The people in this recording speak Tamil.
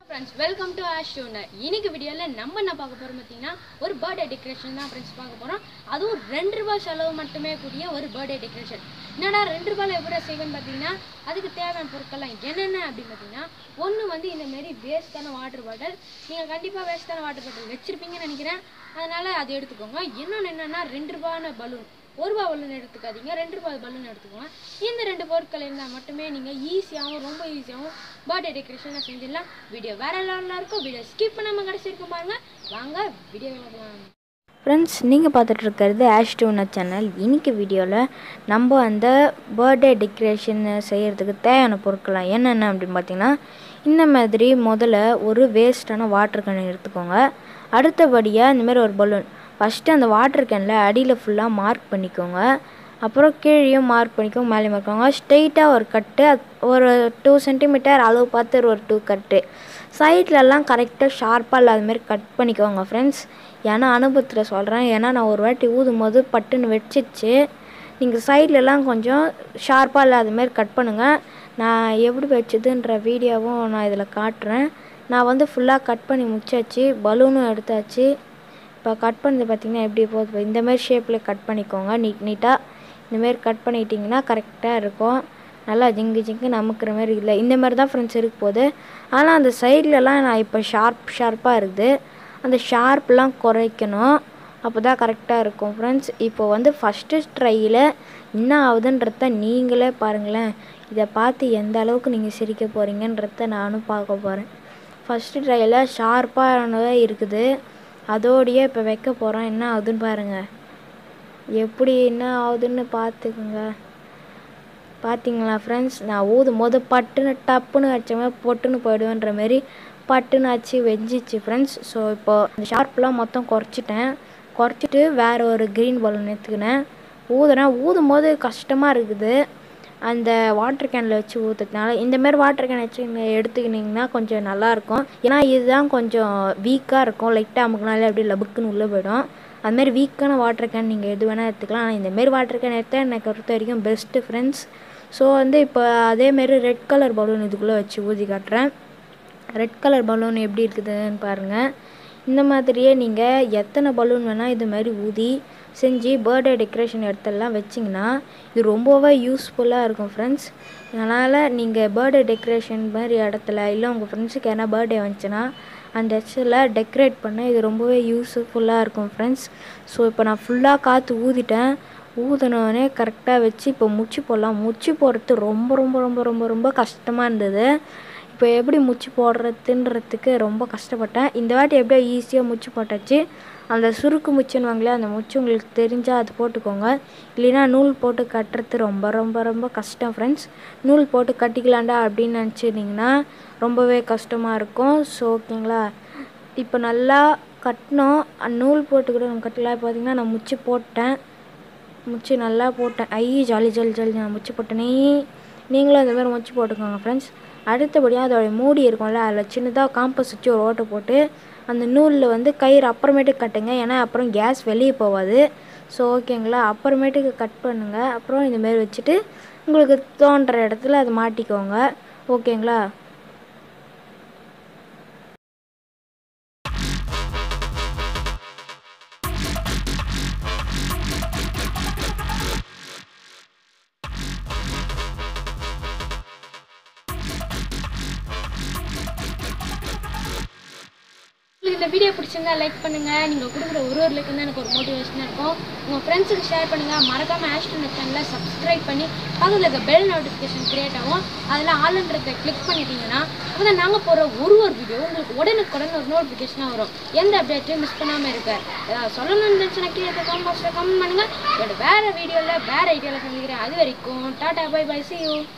ஃப்ரெண்ட்ஸ் வெல்கம் டு ஆஷ் டூனர் இன்னைக்கு வீடியோவில் நம்ம என்ன பார்க்க போகிறோம் பார்த்தீங்கன்னா ஒரு பர்த்டே டெக்கரேஷன் தான் ஃப்ரெண்ட்ஸ் பார்க்க போகிறோம் அதுவும் ரெண்டு ரூபாய் செலவு மட்டுமே கூடிய ஒரு பர்த்டே டெக்கரேஷன் என்னடா ரெண்டு ரூபாயில் எப்படி செய்வேன்னு பார்த்தீங்கன்னா அதுக்கு தேவையான பொருட்கள்லாம் என்னென்ன அப்படின்னு பார்த்தீங்கன்னா ஒன்று வந்து இந்த மாதிரி வேஸ்ட்டான வாட்டர் பாட்டில் நீங்கள் கண்டிப்பாக வேஸ்ட்டான வாட்டர் பாட்டில் வச்சுருப்பீங்கன்னு நினைக்கிறேன் அதனால் அது எடுத்துக்கோங்க இன்னொன்று என்னென்னா ரெண்டு ரூபான பலூன் ஒரு ரூபா பலூன் எடுத்துக்காதீங்க ரெண்டு ரூபாய் பலூன் எடுத்துக்கோங்க இந்த ரெண்டு பொருட்கள் இருந்தால் மட்டுமே நீங்கள் ஈஸியாகவும் ரொம்ப ஈஸியாகவும் பர்த்டே டெக்கரேஷனை செஞ்சிடலாம் வீடியோ வேற லெவலில் இருக்கும் வீடியோ ஸ்கிப் பண்ணாமல் கடைசி இருக்கும் பாருங்க வாங்க வீடியோ பார்க்கலாம் ஃப்ரெண்ட்ஸ் நீங்கள் பார்த்துட்டு இருக்கிறது ஆஷ் டூனர் சேனல் இன்னைக்கு வீடியோவில் நம்ம அந்த பர்த்டே டெக்கரேஷன் செய்கிறதுக்கு தேவையான பொருட்கள்லாம் என்னென்ன அப்படின்னு பார்த்தீங்கன்னா இந்த மாதிரி முதல்ல ஒரு வேஸ்ட்டான வாட்டர் கேன் எடுத்துக்கோங்க அடுத்தபடியாக இந்த மாதிரி ஒரு பலூன் ஃபஸ்ட்டு அந்த வாட்டர் கேனில் அடியில் ஃபுல்லாக மார்க் பண்ணிக்கோங்க அப்புறம் கீழேயும் மார்க் பண்ணிக்கோங்க மேலே மார்க்கோங்க ஸ்ட்ரெயிட்டாக ஒரு கட்டு அது ஒரு டூ சென்டிமீட்டர் அளவு பார்த்து ஒரு டூ கட்டு சைட்லலாம் கரெக்டாக ஷார்ப்பாக இல்லாத மாதிரி கட் பண்ணிக்கோங்க ஃப்ரெண்ட்ஸ் ஏன்னா அனுபவத்தில் சொல்கிறேன் ஏன்னா நான் ஒரு வாட்டி ஊதும் போது பட்டுன்னு வெடிச்சிச்சு நீங்கள் சைட்லலாம் கொஞ்சம் ஷார்ப்பாக இல்லாத மாதிரி கட் பண்ணுங்கள் நான் எப்படி வச்சதுன்ற வீடியோவும் நான் இதில் காட்டுறேன் நான் வந்து ஃபுல்லாக கட் பண்ணி முடிச்சாச்சு பலூனும் எடுத்தாச்சு இப்போ கட் பண்ணது பார்த்திங்கன்னா எப்படி போகுது இந்த மாதிரி ஷேப்பில் கட் பண்ணிக்கோங்க நீட் நீட்டாக இந்தமாரி கட் பண்ணிட்டீங்கன்னா கரெக்டாக இருக்கும் நல்லா ஜிங்கு ஜிங்கு நமக்குற மாதிரி இல்லை இந்த மாதிரி தான் ஃப்ரெண்ட்ஸ் இருக்க போகுது ஆனால் அந்த சைட்லலாம் நான் இப்போ ஷார்ப் ஷார்ப்பாக இருக்குது அந்த ஷார்ப்லாம் குறைக்கணும் அப்போ தான் கரெக்டாக இருக்கும் ஃப்ரெண்ட்ஸ் இப்போ வந்து ஃபஸ்ட்டு ட்ரையில் என்ன ஆகுதுன்றத நீங்களே பாருங்களேன் இதை பார்த்து எந்த அளவுக்கு நீங்கள் சிரிக்க போகிறீங்கன்றத நானும் பார்க்க போகிறேன் ஃபஸ்ட்டு ட்ரையில் ஷார்ப்பானதாக இருக்குது அதோடையே இப்போ வைக்க போகிறோம் என்ன ஆகுதுன்னு பாருங்கள் எப்படி என்ன ஆகுதுன்னு பார்த்துக்குங்க பார்த்தீங்களா ஃப்ரெண்ட்ஸ் நான் ஊதும் போது பட்டுன்னு டப்புன்னு வச்சமே பொட்டுன்னு போயிடுவேன்ற மாரி பட்டுன்னு ஆச்சு வெஞ்சிச்சு ஃப்ரெண்ட்ஸ் ஸோ இப்போ அந்த ஷார்ப்லாம் மொத்தம் குறைச்சிட்டேன் குறைச்சிட்டு வேறு ஒரு க்ரீன் பலூன் எடுத்துக்கினேன் ஊதுறேன் ஊதும் போது கஷ்டமாக இருக்குது அந்த வாட்டர் கேனில் வச்சு ஊற்றுறதுனால இந்தமாரி வாட்டர் கேன் வச்சு எடுத்துக்கிட்டிங்கன்னா கொஞ்சம் நல்லாயிருக்கும் ஏன்னா இதுதான் கொஞ்சம் வீக்காக இருக்கும் லைட்டாக அமுக்குனாலே அப்படியே லபுக்குன்னு உள்ளே போயிடும் அதுமாரி வீக்கான வாட்டர் கேன் நீங்கள் எது வேணால் எடுத்துக்கலாம் ஆனால் இந்தமாரி வாட்டர் கேன் எடுத்தால் எனக்கு பொறுத்த வரைக்கும் பெஸ்ட்டு ஃப்ரெண்ட்ஸ் ஸோ வந்து இப்போ அதேமாரி ரெட் கலர் பலூன் இதுக்குள்ளே வச்சு ஊதி காட்டுறேன் ரெட் கலர் பலூன் எப்படி இருக்குதுன்னு பாருங்கள் இந்த மாதிரியே நீங்கள் எத்தனை பலூன் வேணால் இது மாதிரி ஊதி செஞ்சு பர்த்டே டெக்கரேஷன் இடத்துலலாம் வச்சிங்கன்னா இது ரொம்பவே யூஸ்ஃபுல்லாக இருக்கும் ஃப்ரெண்ட்ஸ் அதனால் நீங்கள் பர்த்டே டெக்கரேஷன் மாதிரி இடத்துல இல்லை உங்கள் ஃப்ரெண்ட்ஸுக்கு எதனா பர்த்டே வந்துச்சுன்னா அந்த இடத்துல டெக்கரேட் பண்ண இது ரொம்பவே யூஸ்ஃபுல்லாக இருக்கும் ஃப்ரெண்ட்ஸ் ஸோ இப்போ நான் ஃபுல்லாக காற்று ஊதிட்டேன் ஊதினோடனே கரெக்டாக வச்சு இப்போ முச்சு போடலாம் முச்சு போடுறது ரொம்ப ரொம்ப ரொம்ப ரொம்ப ரொம்ப கஷ்டமாக இருந்தது இப்போ எப்படி முச்சு போடுறதுன்றதுக்கு ரொம்ப கஷ்டப்பட்டேன் இந்த வாட்டி எப்படியோ ஈஸியாக முச்சு போட்டாச்சு அந்த சுருக்கு முச்சுன்னுவாங்களே அந்த முச்சு உங்களுக்கு தெரிஞ்சால் அது போட்டுக்கோங்க இல்லைன்னா நூல் போட்டு கட்டுறது ரொம்ப ரொம்ப ரொம்ப கஷ்டம் ஃப்ரெண்ட்ஸ் நூல் போட்டு கட்டிக்கலாண்டா அப்படின்னு நினச்சிருந்தீங்கன்னா ரொம்பவே கஷ்டமாக இருக்கும் ஸோ ஓகேங்களா இப்போ நல்லா கட்டினோம் நூல் போட்டு கூட நம்ம கட்டலாம் இப்போ பார்த்தீங்கன்னா நான் முச்சு போட்டேன் முச்சு நல்லா போட்டேன் ஐ ஜாலி ஜாலி ஜாலி நான் முச்சு போட்டேனே நீங்களும் இந்த மாதிரி முச்சு போட்டுக்கோங்க ஃப்ரெண்ட்ஸ் அடுத்தபடியாக அதோடைய மூடி இருக்கும்ல அதில் சின்னதாக காம்பஸ் வச்சு ஒரு ஓட்டை போட்டு அந்த நூலில் வந்து கயிறு அப்புறமேட்டுக்கு கட்டுங்க ஏன்னா அப்புறம் கேஸ் வெளியே போகாது ஸோ ஓகேங்களா அப்புறமேட்டுக்கு கட் பண்ணுங்கள் அப்புறம் இந்தமாரி வச்சுட்டு உங்களுக்கு தோன்ற இடத்துல அதை மாட்டிக்கோங்க ஓகேங்களா உங்களுக்கு இந்த வீடியோ பிடிச்சிருந்தா லைக் பண்ணுங்க நீங்க கொடுக்குற ஒரு ஒரு லைக் தான் எனக்கு ஒரு மோட்டிவேஷனாக இருக்கும் உங்க ஃப்ரெண்ட்ஸுக்கு ஷேர் பண்ணுங்க மறக்காம ஆஷ்டன் சேனலை சப்ஸ்கிரைப் பண்ணி பக்கத்தில் இருக்க பெல் நோட்டிஃபிகேஷன் கிரியேட் ஆகும் அதில் ஆளுன்றதை கிளிக் பண்ணிட்டீங்கன்னா அப்போ நாங்கள் போகிற ஒரு ஒரு வீடியோ உங்களுக்கு உடனுக்குடன் ஒரு நோட்டிஃபிகேஷனாக வரும் எந்த அப்டேட்டையும் மிஸ் பண்ணாமல் இருக்க ஏதாவது சொல்லணும்னு நினச்சினா கீழே காமெண்ட் பாக்ஸில் கமெண்ட் பண்ணுங்க பட் வேறு வீடியோவில் வேறு ஐடியாவில் சந்திக்கிறேன் அது வரைக்கும் tata bye bye see you